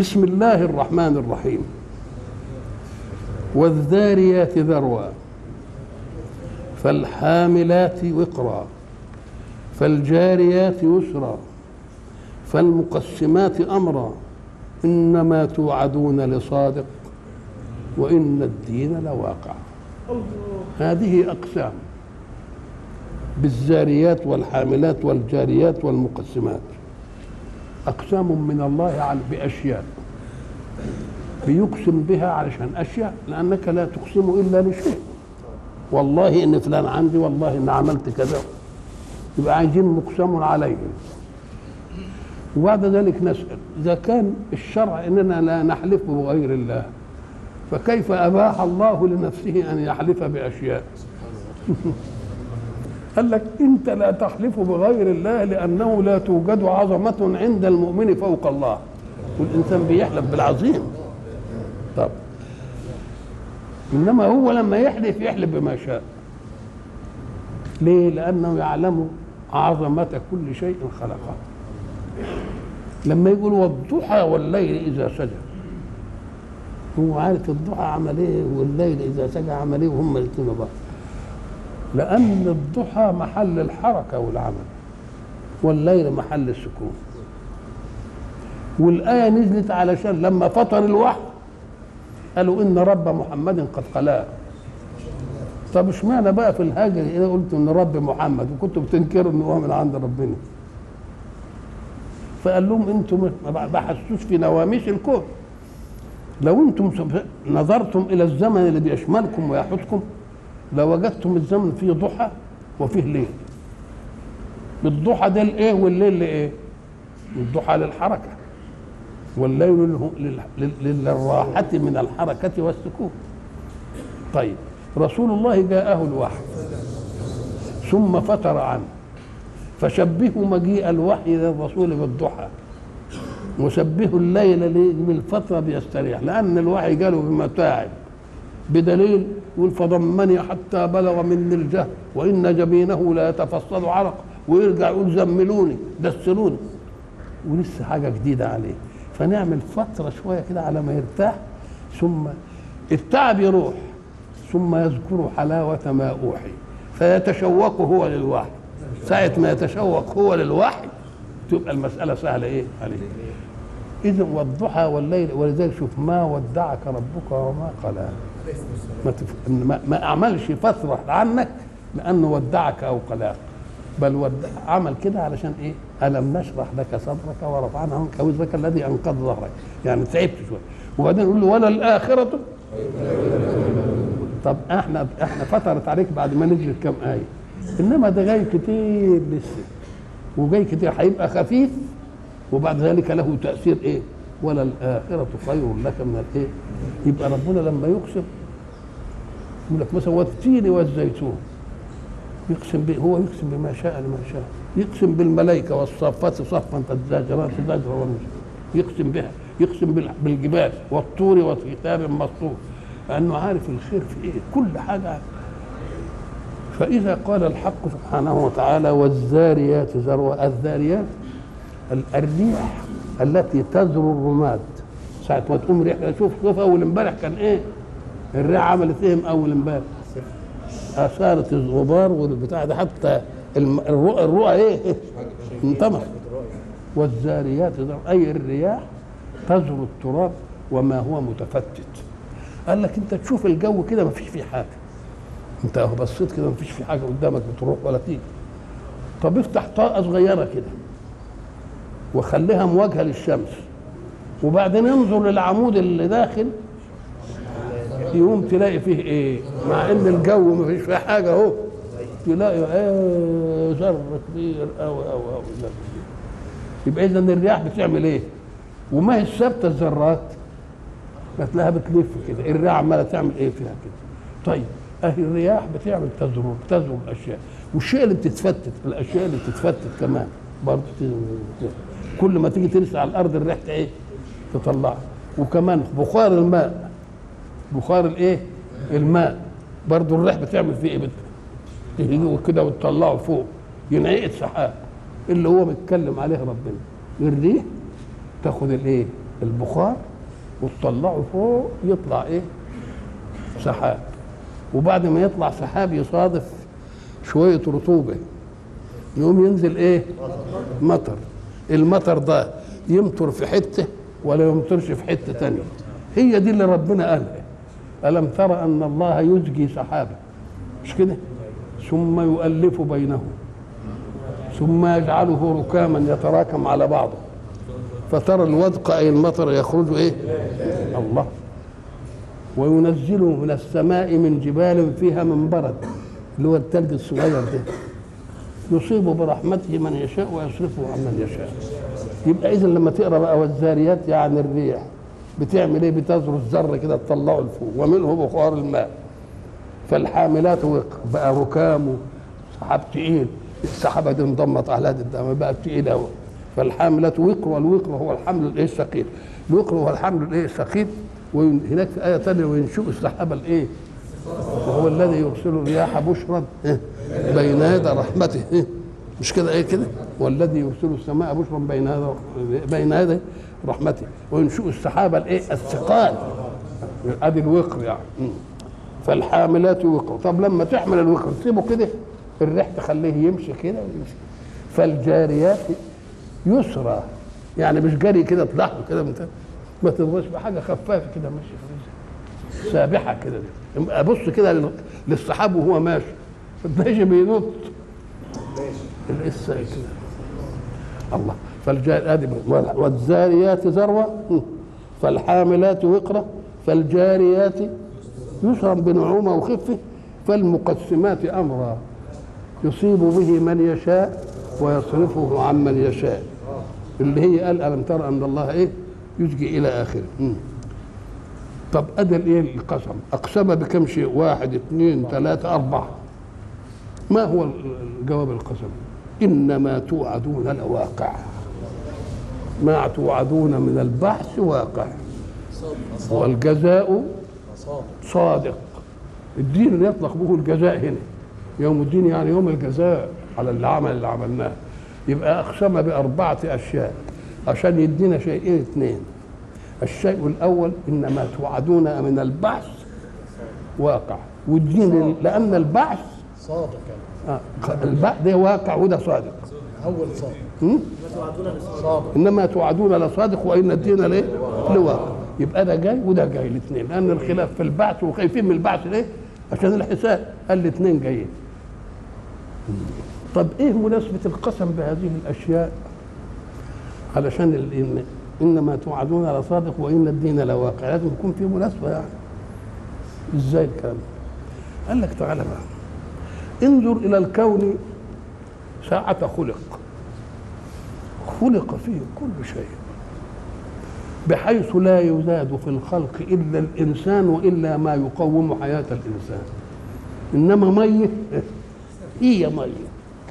بسم الله الرحمن الرحيم والذاريات ذروا فالحاملات وقرا فالجاريات يسرا فالمقسمات امرا انما توعدون لصادق وان الدين لواقع هذه اقسام بالزاريات والحاملات والجاريات والمقسمات اقسام من الله على باشياء بيقسم بها علشان اشياء لانك لا تقسم الا لشيء والله ان فلان عندي والله ان عملت كذا يبقى عايزين مقسم عليه وبعد ذلك نسال اذا كان الشرع اننا لا نحلف بغير الله فكيف اباح الله لنفسه ان يحلف باشياء قال لك انت لا تحلف بغير الله لانه لا توجد عظمه عند المؤمن فوق الله والانسان بيحلف بالعظيم طب انما هو لما يحلف يحلف بما شاء ليه لانه يعلم عظمه كل شيء خلقه لما يقول والضحى والليل اذا سجى هو عارف الضحى عمل ايه والليل اذا سجى عمل ايه وهم الاثنين بعض لأن الضحى محل الحركة والعمل والليل محل السكون والآية نزلت علشان لما فطر الوحي قالوا إن رب محمد قد قلاه طب اشمعنى بقى في الهجر إذا قلت إن رب محمد وكنتوا بتنكروا إن هو من عند ربنا فقال لهم أنتم ما بحثتوش في نواميس الكون لو أنتم نظرتم إلى الزمن اللي بيشملكم ويحوطكم لوجدتم الزمن فيه ضحى وفيه ليل الضحى ده الايه والليل لايه الضحى للحركه والليل للراحة من الحركة والسكون طيب رسول الله جاءه الوحي ثم فتر عنه فشبهوا مجيء الوحي للرسول بالضحى وشبهوا الليل بالفترة بيستريح لأن الوحي جاله بمتاعب بدليل يقول فضمني حتى بلغ مني الجهل وان جبينه لا يتفصل عرق ويرجع يقول زملوني دسلوني ولسه حاجه جديده عليه فنعمل فتره شويه كده على ما يرتاح ثم التعب يروح ثم يذكر حلاوه ما اوحي فيتشوق هو للوحي ساعة ما يتشوق هو للوحي تبقى المسألة سهلة إيه عليه إذا والضحى والليل ولذلك شوف ما ودعك ربك وما قلى ما, تف... ما, ما اعملش فتره عنك لانه ودعك او قلاك بل ود... عمل كده علشان ايه؟ الم نشرح لك صدرك ورفعنا عنك وزرك الذي انقض ظهرك يعني تعبت شويه وبعدين يقول له ولا الاخره طب احنا احنا فترت عليك بعد ما نزلت كم ايه انما ده جاي كتير لسه وجاي كتير هيبقى خفيف وبعد ذلك له تاثير ايه؟ ولا الآخرة خير لك من الإيه؟ يبقى ربنا لما يقسم يقول لك مثلا والتين والزيتون يقسم به هو يقسم بما شاء لما شاء يقسم بالملائكة والصافات صفا فالزاجرات زجرا يقسم بها يقسم بالجبال والطور وكتاب مسطور لأنه عارف الخير في إيه كل حاجة فإذا قال الحق سبحانه وتعالى والذاريات ذروا الذاريات الريح التي تذر الرماد ساعة ما تقوم ريح شوف شوف أول امبارح كان إيه؟ الريح عملت إيه أول امبارح؟ أثارت الغبار والبتاع ده حتى الرؤى الرؤى إيه؟ انطمس والذاريات أي الرياح تذر التراب وما هو متفتت قال لك أنت تشوف الجو كده ما فيش فيه حاجة أنت بصيت كده ما فيش فيه حاجة قدامك بتروح ولا تيجي طب افتح طاقة صغيرة كده وخليها مواجهه للشمس وبعدين انظر للعمود اللي داخل يقوم تلاقي فيه ايه مع ان الجو ما فيش فيه حاجه اهو تلاقي ايه ذر كبير او او او ذر يبقى اذا الرياح بتعمل ايه وما هي ثابته الذرات هتلاقيها بتلف كده الرياح عماله تعمل ايه فيها كده طيب اهي الرياح بتعمل تزرر تزرر الاشياء والشيء اللي بتتفتت الاشياء اللي بتتفتت كمان برضه كل ما تيجي ترسل على الارض الريح ايه تطلعها وكمان بخار الماء بخار الايه الماء برضه الريح بتعمل فيه ايه تيجي كده وتطلعه فوق ينعقد سحاب اللي هو بيتكلم عليه ربنا الريح تاخد الايه البخار وتطلعه فوق يطلع ايه سحاب وبعد ما يطلع سحاب يصادف شويه رطوبه يقوم ينزل ايه مطر المطر ده يمطر في حته ولا يمطرش في حته تانية هي دي اللي ربنا قالها ألم ترى أن الله يزجي سحابا مش كده ثم يؤلف بينه ثم يجعله ركاما يتراكم على بعضه فترى الودق أي المطر يخرج إيه الله وينزل من السماء من جبال فيها من برد اللي هو التلج الصغير ده يصيب برحمته من يشاء ويصرفه عن من يشاء يبقى اذا لما تقرا بقى والذاريات يعني الريح بتعمل ايه بتزرع الذره كده تطلعه لفوق ومنه بخار الماء فالحاملات وقر بقى ركام سحاب تقيل السحابه دي انضمت على هذه الدم بقى تقيل قوي فالحاملات وقر والوقر هو الحمل الايه الثقيل الوقر هو الحمل الايه الثقيل وهناك في ايه ثانيه وينشئ السحابه الايه وهو الذي يرسل الرياح بشرا إيه؟ بين يدي رحمته إيه؟ مش كده ايه كده والذي يرسل السماء بشرا بين يدي بين يدي رحمته وينشئ السحابه الايه الثقال ادي الوقر يعني م. فالحاملات وقر طب لما تحمل الوقر تسيبه كده الريح تخليه يمشي كده ويمشي فالجاريات يسرى يعني مش جري كده تلحق كده من ما تبقاش بحاجه خفافه كده ماشي في سابحه كده ابص كده لل- للسحاب وهو ماشي ماشي بينط لسه كده الله فالجار ادي والزاريات ذروه فالحاملات وقرا فالجاريات يسرا بنعومه وخفه فالمقسمات امرا يصيب به من يشاء ويصرفه عن من يشاء اللي هي قال الم ترى ان الله ايه يسجي الى اخره مم. طب ادى الايه القسم اقسم بكم شيء واحد اثنين ثلاثه اربعه ما هو الجواب القسم انما توعدون لواقع ما توعدون من البحث واقع والجزاء صادق الدين اللي يطلق به الجزاء هنا يوم الدين يعني يوم الجزاء على العمل اللي عملناه يبقى اقسم باربعه اشياء عشان يدينا شيئين اثنين الشيء الاول انما توعدون من البعث واقع والدين لان البعث صادق يعني آه البعث ده واقع وده صادق اول صادق م? صادق انما توعدون لصادق وان الدين ليه؟ لواقع يبقى ده جاي وده جاي الاثنين لان الخلاف في البعث وخايفين من البعث ليه؟ عشان الحساب قال الاثنين جايين طب ايه مناسبه القسم بهذه الاشياء علشان ال- إن انما توعدون لصادق وان الدين لواقع لازم يكون في مناسبه يعني ازاي الكلام ده؟ قال لك تعالى بقى انظر الى الكون ساعة خلق خلق فيه كل شيء بحيث لا يزاد في الخلق الا الانسان والا ما يقوم حياه الانسان انما ميه هي ميه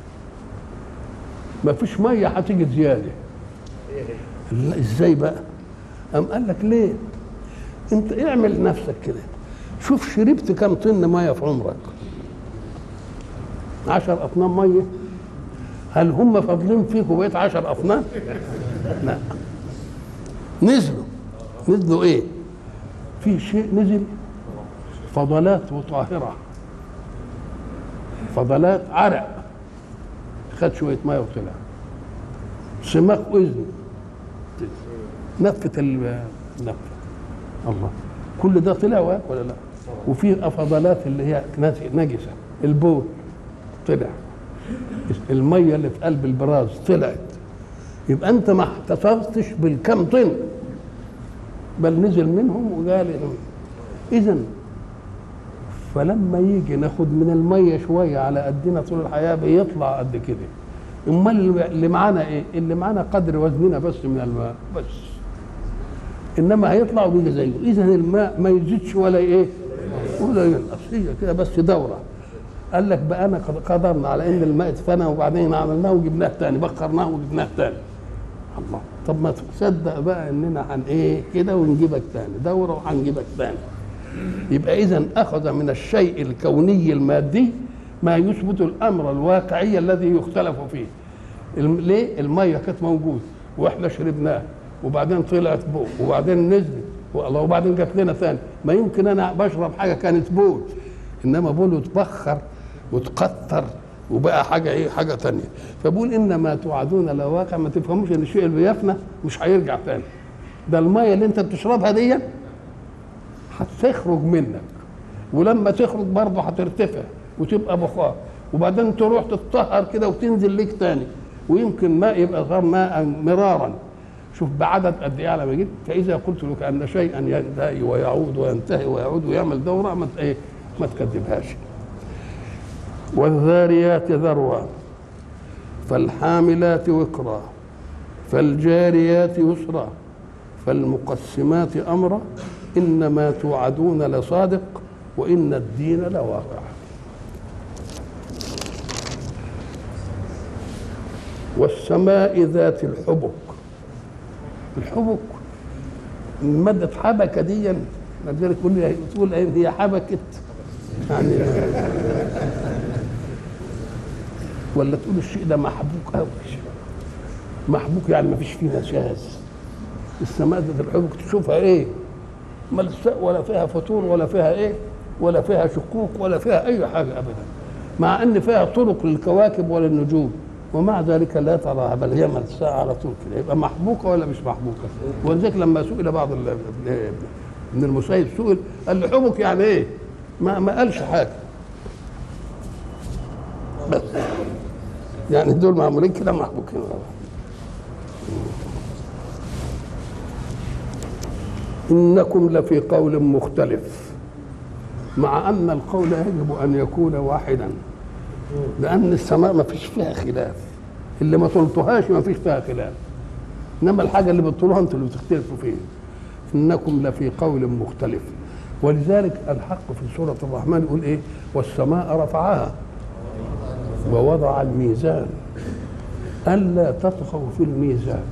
ما فيش ميه هتيجي زياده لا ازاي بقى قام قال لك ليه انت اعمل نفسك كده شوف شربت كم طن ميه في عمرك عشر اطنان ميه هل هم فاضلين فيك وبقيت عشر اطنان لا نزلوا نزلوا ايه في شيء نزل فضلات وطاهره فضلات عرق خد شويه ميه وطلع سماخ اذن نفت النفت الله كل ده طلع ولا لا وفي فضلات اللي هي نجسه البول طلع الميه اللي في قلب البراز طلعت يبقى انت ما احتفظتش بالكم طن بل نزل منهم وقال اذا فلما يجي ناخد من الميه شويه على قدنا طول الحياه بيطلع قد كده امال اللي معانا ايه اللي معانا قدر وزننا بس من الماء بس انما هيطلع ويجي زيه اذا الماء ما يزيدش ولا ايه ولا ينقص هي كده بس دوره قال لك بقى انا قد- قدرنا على ان الماء اتفنى وبعدين عملناه وجبناه تاني بخرناه وجبناه تاني الله طب ما تصدق بقى اننا هن ايه كده ونجيبك تاني دوره وهنجيبك تاني يبقى اذا اخذ من الشيء الكوني المادي ما يثبت الامر الواقعي الذي يختلف فيه الم- ليه الميه كانت موجوده واحنا شربناها وبعدين طلعت بول وبعدين نزلت والله وبعدين جت لنا ثاني ما يمكن انا بشرب حاجه كانت بول انما بول وتبخر وتقطر وبقى حاجه ايه حاجه تانية فبقول انما توعدون لواقع ما تفهموش ان الشيء اللي بيفنى مش هيرجع تاني ده الميه اللي انت بتشربها دي هتخرج منك ولما تخرج برضه هترتفع وتبقى بخار وبعدين تروح تتطهر كده وتنزل ليك تاني ويمكن ماء يبقى صار ماء مرارا شوف بعدد قد ايه على ما جيت فاذا قلت لك ان شيئا ينتهي ويعود وينتهي ويعود ويعمل دوره ما ت- ايه ما تكذبهاش والذاريات ذروا فالحاملات وقرا فالجاريات يسرا فالمقسمات امرا انما توعدون لصادق وان الدين لواقع والسماء ذات الحبك الحبك مادة حبكة دي لذلك تقول لي تقول إيه هي حبكت يعني ولا تقول الشيء ده محبوك قوي محبوك يعني ما فيش فيه نشاز السماء ذات الحبك تشوفها ايه ملساء ولا فيها فتور ولا فيها ايه ولا فيها شقوق ولا فيها اي حاجه ابدا مع ان فيها طرق للكواكب وللنجوم ومع ذلك لا تراها بل هي ملساء على طول كده يبقى محبوكه ولا مش محبوكه ولذلك لما سئل بعض ال- ال- ابن المسيب سئل قال له حبك يعني ايه ما ما قالش حاجه بس يعني دول معمولين كده محبوكين انكم لفي قول مختلف مع ان القول يجب ان يكون واحدا لان السماء ما فيش فيها خلاف اللي ما طلتوهاش ما فيش فيها خلاف انما الحاجه اللي بتطولوها انتوا اللي بتختلفوا فيها انكم لفي قول مختلف ولذلك الحق في سوره الرحمن يقول ايه والسماء رفعها ووضع الميزان الا تطغوا في الميزان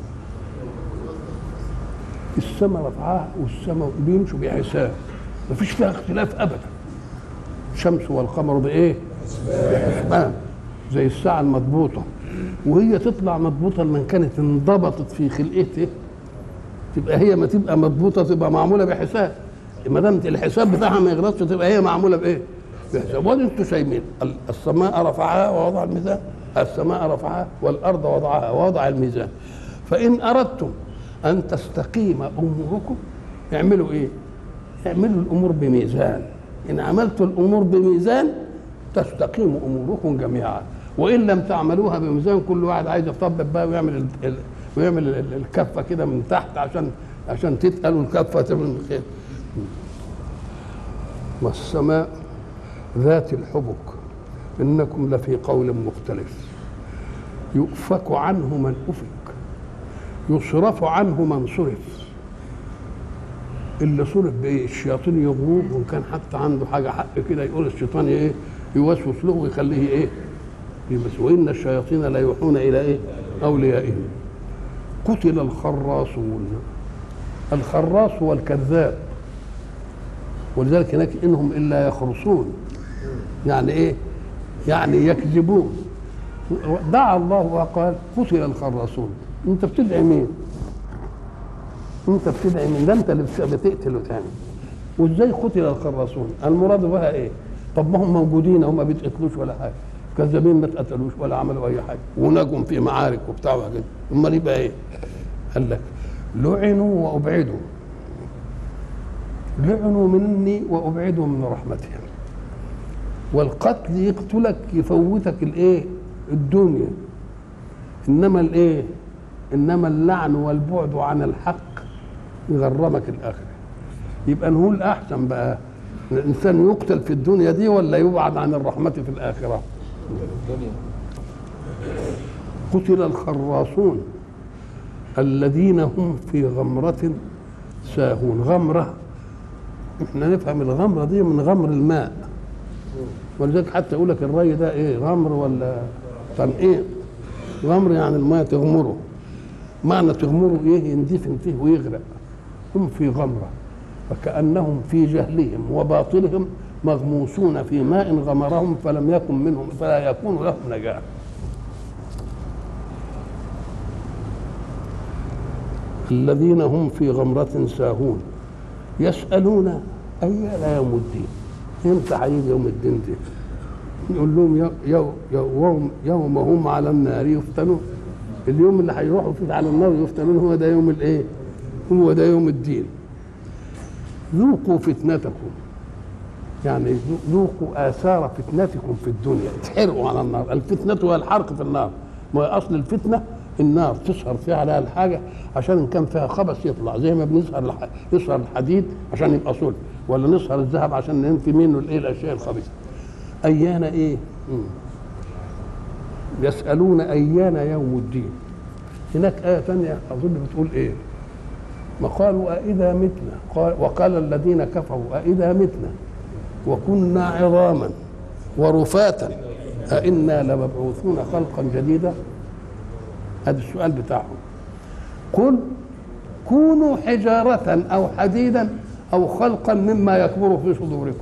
السماء رفعها والسماء بيمشوا بحساب ما فيش فيها اختلاف ابدا الشمس والقمر بايه بحسبان زي الساعه المضبوطه وهي تطلع مضبوطه لما كانت انضبطت في خلقته تبقى هي ما تبقى مضبوطه تبقى معموله بحساب ما دام الحساب بتاعها ما يغلطش تبقى هي معموله بايه؟ بحساب وادي انتوا شايفين ال- السماء رفعها ووضع الميزان السماء رفعها والارض وضعها ووضع الميزان فان اردتم ان تستقيم اموركم اعملوا ايه؟ اعملوا الامور بميزان ان عملتوا الامور بميزان تستقيم اموركم جميعا وان لم تعملوها بميزان كل واحد عايز يطبق بقى ويعمل ال... ال... ويعمل ال- ال- الكفه كده من تحت عشان عشان تتقل والكفه تعمل من خير والسماء ذات الحبك انكم لفي قول مختلف يؤفك عنه من افك يصرف عنه من صرف اللي صرف بايه الشياطين يغروه وان كان حتى عنده حاجه حق كده يقول الشيطان ايه يوسوس له ويخليه ايه بس وان الشياطين لا يوحون الى ايه اوليائهم قتل الخراصون الخراص هو الكذاب ولذلك هناك انهم الا يخرصون يعني ايه يعني يكذبون دعا الله وقال قتل الخراصون انت بتدعي مين انت بتدعي مين ده انت اللي بتقتل وتعمل وازاي قتل الخراصون المراد بها ايه طب ما هم موجودين هم ما بيتقتلوش ولا حاجه كذابين ما اتقتلوش ولا عملوا اي حاجه ونجم في معارك وبتاع وحاجات امال يبقى ايه قال لك لعنوا وابعدوا لعنوا مني وابعدوا من رحمتي والقتل يقتلك يفوتك الايه الدنيا انما الايه انما اللعن والبعد عن الحق يغرمك الاخره يبقى نقول احسن بقى الانسان يقتل في الدنيا دي ولا يبعد عن الرحمه في الاخره قتل الخراصون الذين هم في غمرة ساهون غمرة احنا نفهم الغمرة دي من غمر الماء ولذلك حتى يقول لك الري ده ايه غمر ولا تنقيق غمر يعني الماء تغمره معنى تغمره ايه يندفن فيه ويغرق هم في غمرة فكأنهم في جهلهم وباطلهم مغموسون في ماء غمرهم فلم يكن منهم فلا يكون لهم نجاة الذين هم في غمرة ساهون يسألون أيان يوم الدين امتى هيجي يوم الدين ده يقول لهم يو- يو- يوم يوم هم على النار يفتنون اليوم اللي هيروحوا فيه على النار يفتنون هو ده يوم الايه هو ده يوم الدين ذوقوا فتنتكم يعني ذوقوا آثار فتنتكم في الدنيا اتحرقوا على النار الفتنة هي الحرق في النار ما هي أصل الفتنة النار تسهر فيها عليها الحاجة عشان إن كان فيها خبث يطلع زي ما بنسهر الح... يسهر الحديد عشان يبقى صلب ولا نسهر الذهب عشان ننفي منه الايه الأشياء الخبيثة أيان إيه؟ مم. يسألون أيان يوم الدين هناك آية ثانية أظن بتقول إيه؟ ما قالوا أإذا متنا قال وقال الذين كفروا أإذا متنا وكنا عظاما ورفاتا أئنا لمبعوثون خلقا جديدا هذا السؤال بتاعهم قل كونوا حجارة أو حديدا أو خلقا مما يكبر في صدوركم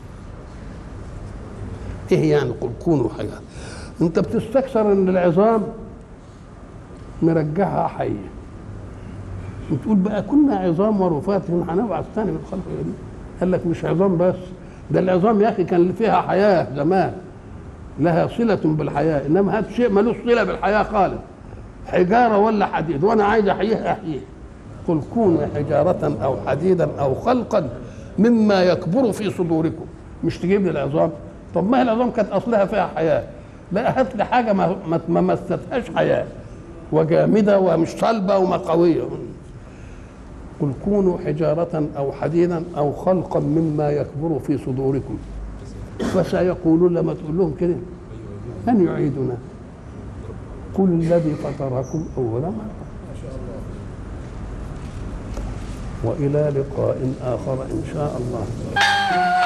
إيه يعني قل كونوا حجارة أنت بتستكثر إن العظام مرجعها حية وتقول بقى كنا عظام ورفات هنبعث ثاني من خلق جديد قال لك مش عظام بس ده العظام يا اخي كان فيها حياه زمان لها صله بالحياه انما هذا شيء ملوش صله بالحياه خالص حجاره ولا حديد وانا عايز احييه احييه قل كونوا حجاره او حديدا او خلقا مما يكبر في صدوركم مش تجيب لي العظام طب ما هي العظام كانت اصلها فيها حياه لا هات لي حاجه ما ما- ما مستهاش حياه وجامده ومش صلبه وما قويه قل كونوا حجارة أو حديدا أو خلقا مما يكبر في صدوركم فسيقولون لما تقول لهم كده من يعيدنا قل الذي فطركم أول مرة وإلى لقاء آخر إن شاء الله